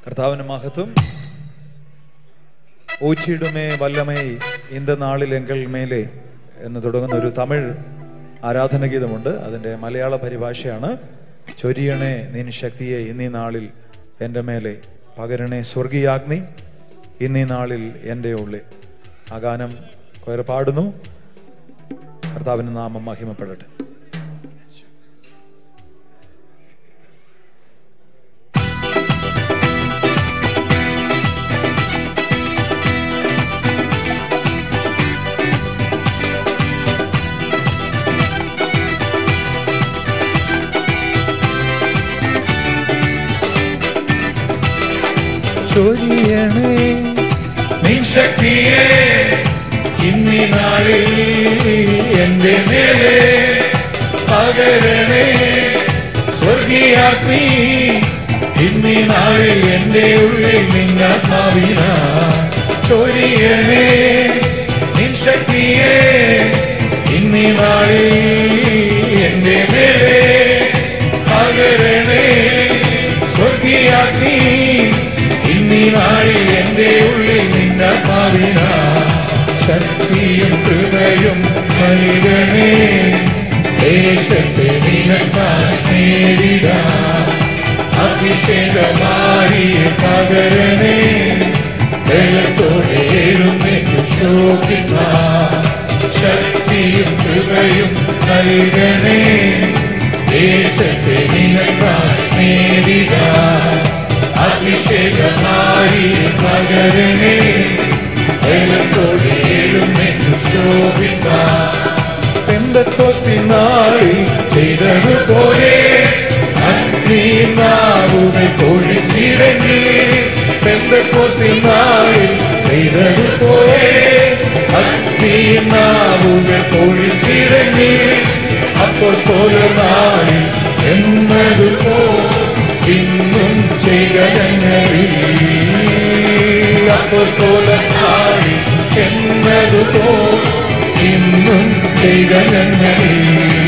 കർത്താവിന് മഹത്വം ഓച്ചിടുമേ വല്ലമേ ഇന്ത നാളിൽ എങ്കൽ മേലെ എന്ന് തുടങ്ങുന്ന ഒരു തമിഴ് ആരാധന ഗീതമുണ്ട് അതിൻ്റെ മലയാള പരിഭാഷയാണ് ചൊരിയണേ നിൻ ശക്തിയെ ഇന്നീ നാളിൽ എൻ്റെ മേലെ പകരണേ സ്വർഗീയാഗ്നി ഇന്നീ നാളിൽ എൻ്റെ ഉള്ളിൽ ആ ഗാനം കൊയർ പാടുന്നു കർത്താവിന് നാമം മഹിമപ്പെടട്ടെ ചൊരിയണേ നിൻ ശക്തിയെ ഇന്നീ നാളിൽ എന്റെ മേലെ പകരണേ സ്വർഗീയാഗ്നി ഇന്നീ നാളിൽ എന്റെ ഉള്ളിൽ നിന്നാത്മാവിന ചൊരിയണേ നിൻ ശക്തിയെ ഇന്നീ നാളിൽ എന്റെ മേലെ പകരണേ സ്വർഗീയാഗ്നി ഇന്നീ നാളിൽ എന്റെ ഉള്ളിൽ നിന്നാത്മാവിന ശക്തിയും കൃപയും നൽകണേ ദേശത്തെ നിനക്കാൻ നേരിട അഭിഷേകമായി പകരണേ വെള്ളത്തോടെ എഴുന്നേറ്റ് ശോഭിക്ക ശക്തിയും കൃപയും നൽകണേ ദേശത്തെ നിനക്കാൻ നേരിട അഭിഷേകമായി പകരണേ വെള്ളത്തോടെ എഴുന്നേറ്റ് ശോഭിക്ക പെന്തക്കോസ്തിനാളിൽ ചെയ്തതുപോലെ അഗ്നിനാവുകൾ പൊഴിച്ചിടങ്ങി പെന്തക്കോസ്തിനാളിൽ ചെയ്തതുപോലെ അഗ്നിനാവുകൾ പൊഴിച്ചിടങ്ങി അപ്പോൾ നാളിൽ എന്നതുപോ ഇന്നും ചെയ്യങ്ങളിൽ അപ്പോൾ നാളിൽ എന്നതുപോ ഇന്നും ചെയ്തങ്ങളിൽ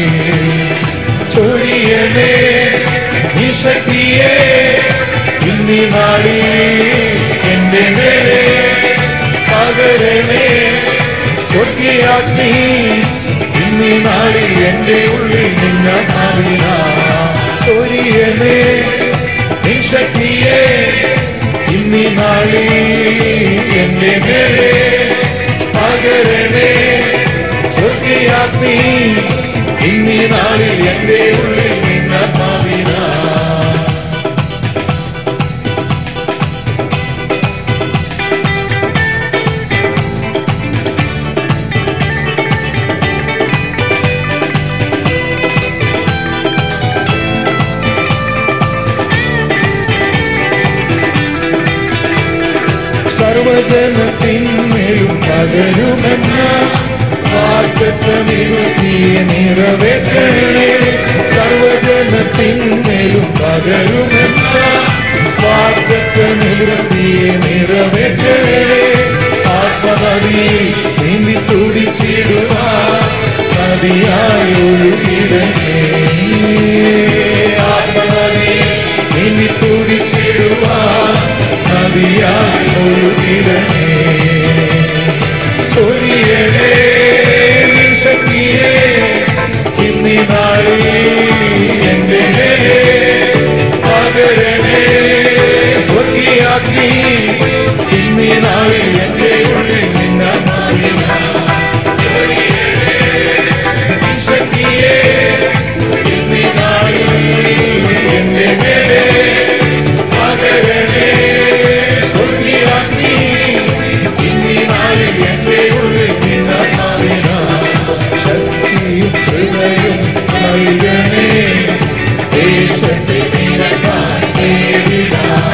ചൊരിയണേ നീ ശക്തിയെ ഇന്നീ നാളിൽ എന്റെ മേലെ പകരണേ സ്വർഗീയാഗ്നി ഇന്നീ നാളിൽ എന്റെ ഉള്ളിൽ നിന്ന ഭാവിന ചൊരിയണേ നീ ശക്തിയെ ഇന്നീ നാളിൽ എന്റെ മേലെ പകരണേ സ്വർഗീയാഗ്നി ഇന്നീ നാളിൽ എന്റെ ഉള്ളിൽ നിന്ന ഭാവിന സർവജനത്തിന്മേലും പകരുമെന്ന വാർത്തത്തെ നിവൃത്തിയെ നിറവേറ്റണേ സർവജനത്തിന്മേലും പകരുമെന്ന വാർത്തത്തെ നിവൃത്തിയെ നിറവേറ്റണേ ആത്മനദിയിൽ നീന്തി തുടിച്ചിടുവാൻ നദിയായി ഒഴുകിടണേ ആത്മനദിയിൽ നീന്തി തുടിച്ചിടുവാൻ നദിയായി ഒഴുകിടണേ ചൊരിയണേ നിൻ ശക്തിയെ ഇന്നീ നാളിൽ എന്റെ മേലെ പകരണേ സ്വർഗീയാഗ്നി ഇന്നീ നാളിൽ എന്റെ ഉള്ളിൽ നിന്ന മാറിന നിൻ ശക്തിയെ ഇന്നീ നാളിൽ എന്റെ മേലെ പകരണേ സ്വർഗീയാഗ്നി ഇന്നീ നാളിൽ എന്റെ ഉള്ളിൽ നിന്ന മാറിന ശക്തിയും ഹൃദയം നൽകണേ ദേശത്തെ നിനക്കാൻ നേരിട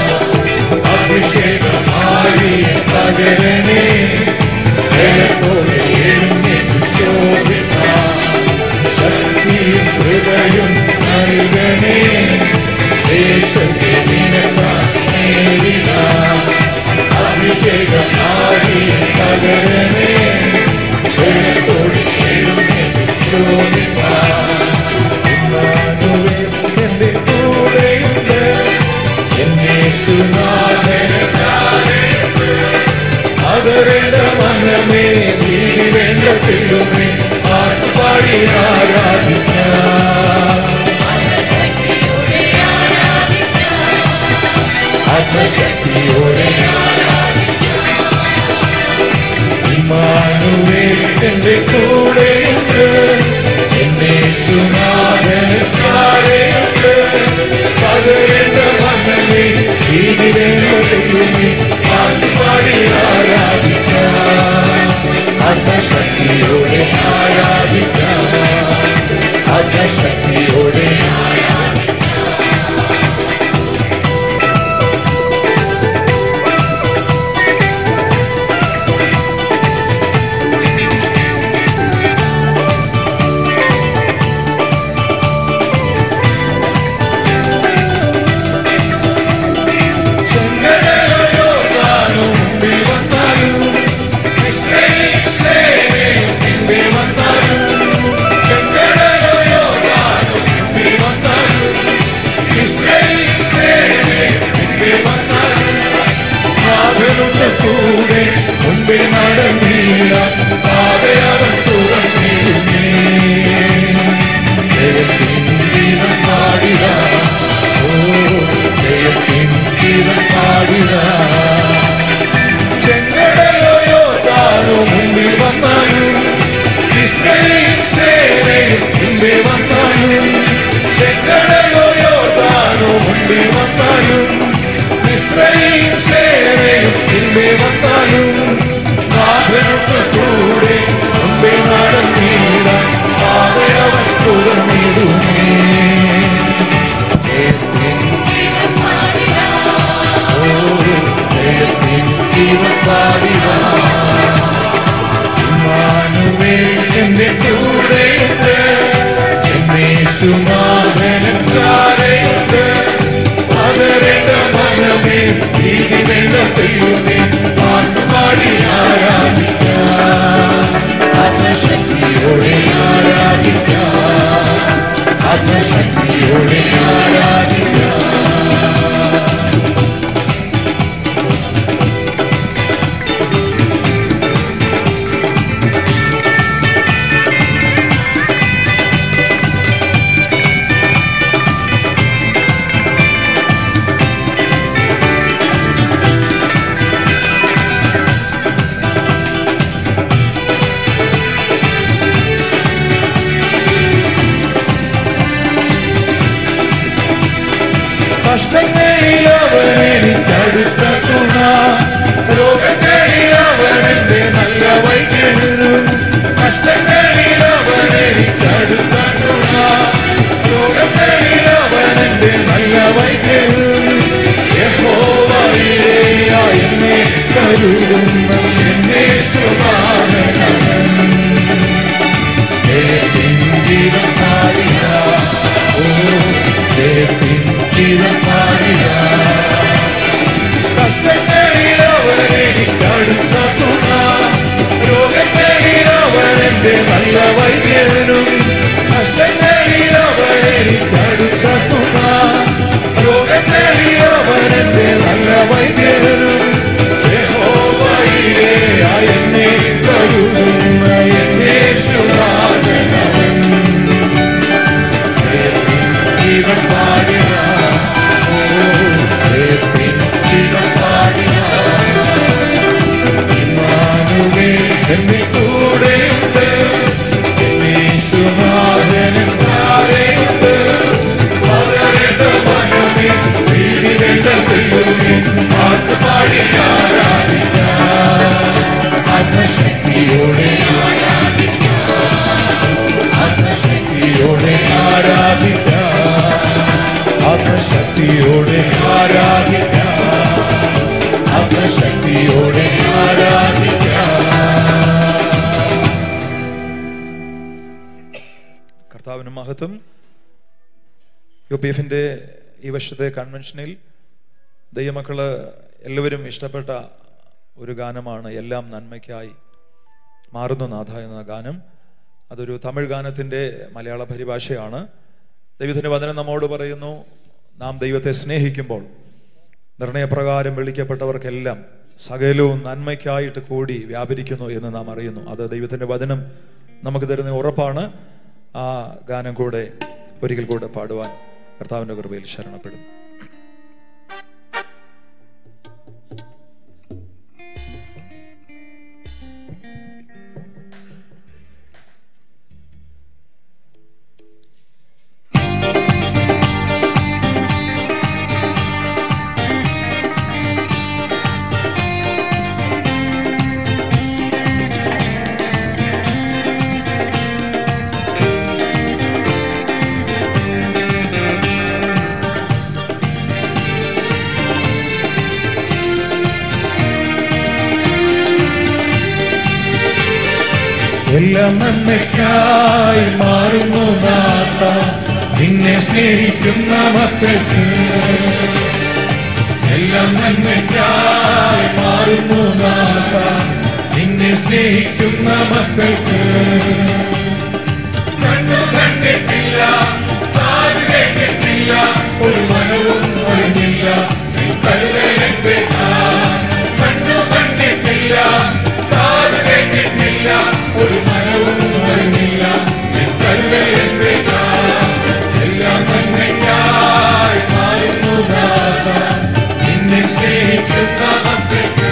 അഭിഷേകമായി പകരണേ ജലത്തോടെ എഴുന്നേറ്റ് ശോഭിക്കാം ശക്തിയും ഹൃദയം നൽകണേ ദേശത്തെ നിനക്കാൻ നേരിട അഭിഷേകമായി പകരണേ ജലത്തോടെ എഴുന്നേറ്റ് ശോഭിക്കാം എന്റെ കൂടെയുണ്ട് എന്നേശുനാഥ ദൈവമേ പാട്ടുപാടി ആരാധിക്കാം ആത്മശക്തിയോടെ ഇമ്മാനുവേൽ എന്റെ കൂടെയുണ്ട് എന്നെ സുനാഥന് ചാരയുണ്ട് പകരേണ്ട മകനെ ഇതിനെ പാട്ടുപാടി ആരാധിക്കാം ആത്മശക്തിയോടെ ആരാധിക്കാം ആത്മശക്തിയോടെ ചെങ്കടലോ താനോ മുമ്പിൽ വന്നാലും ഇസ്രായേൽ സേനയും മുമ്പിൽ വന്നാലും ചെങ്കടലോ താനോ മുമ്പിൽ വന്നാലും ഇസ്രായേൽ സേനയും മുമ്പിൽ വന്നാലും നാഥനുണ്ട് കൂടെ മുമ്പിൽ നടന്നില്ല പാതയവൻ തുറന്നിരുന്നേ ജയത്തിൻ ഗീതം പാടില്ല ഓ ജയത്തിൻ ഗീതം പാടില്ല ചെങ്കടലോയോ താനോ മുമ്പിൽ വന്നാലും ഇസ്രയേൽ സേനയും മുമ്പിൽ വന്നാലും ചെങ്കടലോയോ താനോ മുമ്പിൽ വന്നാലും ഇസ്രയേൽ സേനയും മുമ്പിൽ വന്നാലും നാഥനൊക്കെ കൂടെ മുമ്പിൽ നടന്നിടാൻ പാതയവൻ തുറന്നിടുമേ ജയത്തിൻ ജയത്തിൻ ഗീതം പാടില്ല ഇമ്മാനുവേൽ എന്റെ കൂടെയുണ്ട് എന്നെ സുനാഥനക്കാരെയുണ്ട് പകരേണ്ട മനമേ ഭീതി വേണ്ട ദൈവമേ പാട്ടുപാടി ആരാധിക്കാം ആത്മശക്തിയോടെ ആരാധിക്കാം ആത്മശക്തിയോടെ ആരാധിക്കാം കഷ്ടങ്ങളിൽ അവൻ എനിക്കടുത്ത തുണ രോഗങ്ങളിൽ അവൻ എന്റെ നല്ല വൈദ്യനും കഷ്ടങ്ങളിൽ അവൻ എനിക്കടുത്ത തുണ രോഗങ്ങളിൽ അവൻ എന്റെ നല്ല വൈദ്യനും യഹോവയിലേയ എന്നെ കരുതുന്ന എന്നെ സുധാരണൻ ജയത്തിൻ ഗീതം പാടിയ ഓ ജയത്തിൻ ഗീതം പാടിയ കഷ്ടങ്ങളിൽ അവനെനിക്കടുത്ത തുണ രോഗങ്ങളിൽ അവൻ എന്റെ നല്ല വൈദ്യനും കഷ്ടങ്ങളിൽ അവനെനിക്കടുത്ത തുണ രോഗങ്ങളിൽ അവൻ എന്റെ നല്ല വൈദ്യനും യഹോവയിലെ എന്നെ കരുതുന്ന എന്നെ സുനാഥനവൻ ജീവൻ പാടിയ ഓ ജയത്തിൻ ജീവൻ പാടിയ ഇമ്മാനുവേൽ എന്നെ കൂടെയുണ്ട് എന്നെ സുനാഥനൻ താരെയുണ്ട് പകരേണ്ട മനമേ ഭീതി വേണ്ട ദൈവമേ പാട്ടുപാടി ആരാധിക്കാം ആത്മശക്തിയോടെ ആത്മശക്തിയോടെ ആരാധിക്കാം ആത്മശക്തിയോടെ ആരാധിക്കാം ആത്മശക്തിയോടെ ആരാധിക്കാം കർത്താവിന് മഹത്വം യു പി എഫിൻ്റെ ഈ വർഷത്തെ കൺവെൻഷനിൽ ദൈവമക്കള് എല്ലാവരും ഇഷ്ടപ്പെട്ട ഒരു ഗാനമാണ് എല്ലാം നന്മയ്ക്കായി മാറുന്നു നാഥ എന്ന ഗാനം അതൊരു തമിഴ് ഗാനത്തിൻ്റെ മലയാള പരിഭാഷയാണ് ദൈവത്തിൻ്റെ വചനം നമ്മോട് പറയുന്നു നാം ദൈവത്തെ സ്നേഹിക്കുമ്പോൾ നിർണയപ്രകാരം വിളിക്കപ്പെട്ടവർക്കെല്ലാം സകലവും നന്മയ്ക്കായിട്ട് കൂടി വ്യാപരിക്കുന്നു എന്ന് നാം അറിയുന്നു അത് ദൈവത്തിന്റെ വചനം നമുക്ക് തരുന്ന ഉറപ്പാണ് ആ ഗാനം കൂടെ ഒരിക്കൽ കൂടെ പാടുവാൻ കർത്താവിന്റെ കൃപയിൽ ശരണപ്പെടുന്നു എല്ലാം നന്മയ്ക്കായി മാറുന്നു നാഥ നിന്നെ സ്നേഹിക്കുന്ന മക്കൾക്ക് എല്ലാം നന്മയ്ക്കായി മാറുന്നു നാഥ നിന്നെ സ്നേഹിക്കുന്ന മക്കൾക്ക് കണ്ണു കണ്ടിട്ടില്ല കാത് കേട്ടിട്ടില്ല ഒരു മനവും അറിഞ്ഞില്ല നിൻ കരുതലെന്റെ കണ്ണു കണ്ടിട്ടില്ല കാത് കേട്ടിട്ടില്ല ഒരു മനവും അറിഞ്ഞില്ല നിൻ കരുതലെന്റെ എല്ലാം നന്മയ്ക്കായി മാറുന്നു നാഥ നിന്നെ സ്നേഹിക്കുന്ന മക്കൾക്ക്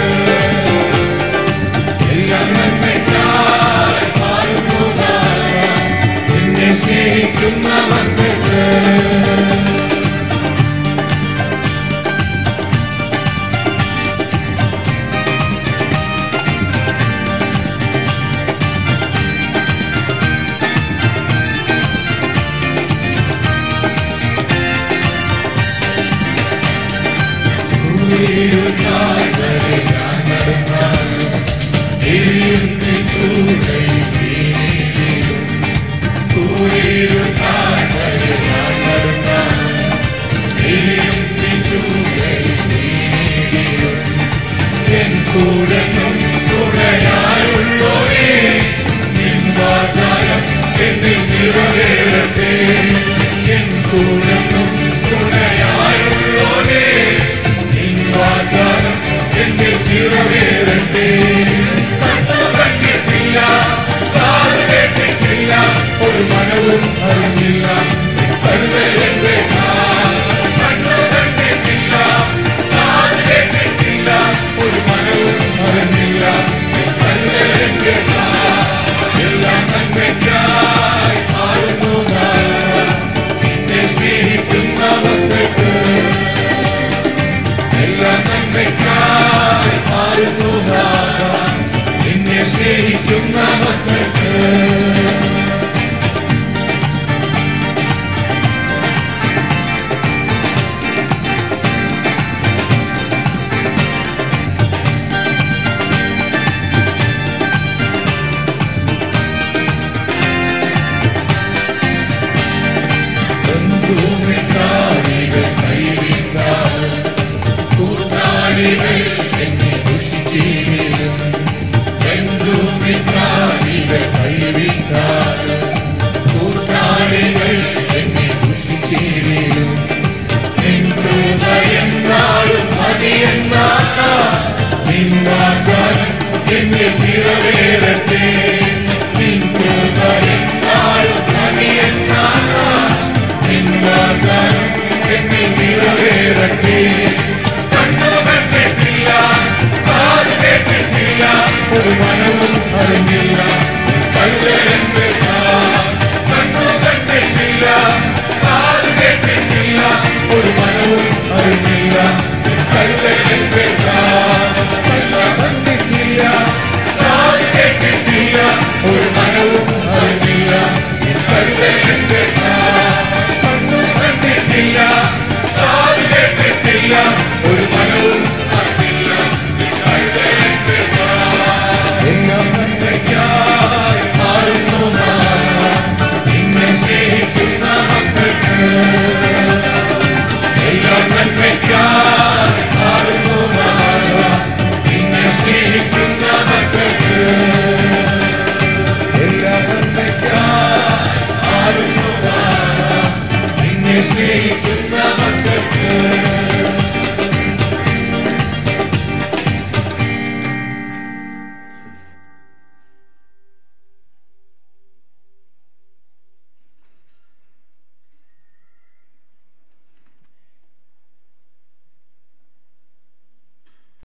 എല്ലാം നന്മയ്ക്കായി മാറുന്നു നാഥ നിന്നെ സ്നേഹിക്കുന്ന മക്കൾക്ക് കൂടനും തുണയായുള്ളോരേ നിൻ വാഗ്ദാനം എന്നിൽ നിറവേറട്ടെ എൻ കൂടനും തുണയായുള്ളോരേ നിൻ വാഗ്ദാനം എന്നിൽ നിറവേറട്ടെ കണ്ടു കണ്ടിട്ടില്ല കാത് കേട്ടിട്ടില്ല ഒരു മനവും അറിഞ്ഞില്ല കരുതലെന്റെ കണ്ടു കണ്ടിട്ടില്ല കാത് കേട്ടിട്ടില്ല ഒരു മനവും അറിഞ്ഞില്ല കരുതലെന്റെ എല്ലാം നന്മയ്ക്കായി മാറുന്നു നാഥ. നിന്നെ സ്നേഹിക്കുന്ന മക്കൾക്ക് എല്ലാം നന്മയ്ക്കായി മാറുന്നു നാഥ. നിന്നെ സ്നേഹിക്കുന്ന മക്കൾക്ക് ബന്ധുമിത്രാദികൾ കൈവിട്ടാൽ കൂട്ടാളികൾ